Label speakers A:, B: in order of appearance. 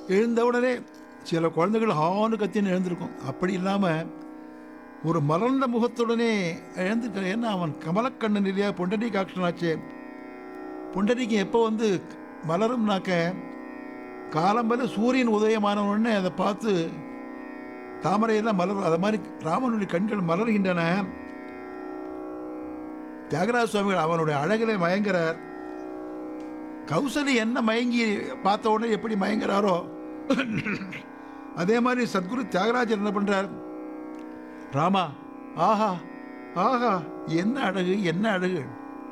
A: எழுந்தவுடனே சில குழந்தைகள் ஹானு கத்தின்னு எழுந்திருக்கும் அப்படி இல்லாமல் ஒரு மலர்ந்த முகத்துடனே எழுந்திருக்க ஏன்னா அவன் கமலக்கண்ணன் இல்லையா பொண்டரி காட்சனாச்சே புண்டரிக்கு எப்போ வந்து மலரும்னாக்க காலம்பல சூரியன் உதயமான உடனே அதை பார்த்து தாமரையெல்லாம் மலரும் அது மாதிரி ராமனுடைய கண்கள் மலர்கின்றன தியாகராஜ சுவாமிகள் அவனுடைய அழகிலே மயங்குறார் கௌசலி என்ன மயங்கி பார்த்த உடனே எப்படி மயங்குறாரோ அதே மாதிரி சத்குரு தியாகராஜர் என்ன பண்றார் ராமா ஆஹா ஆஹா என்ன அழகு என்ன அழகு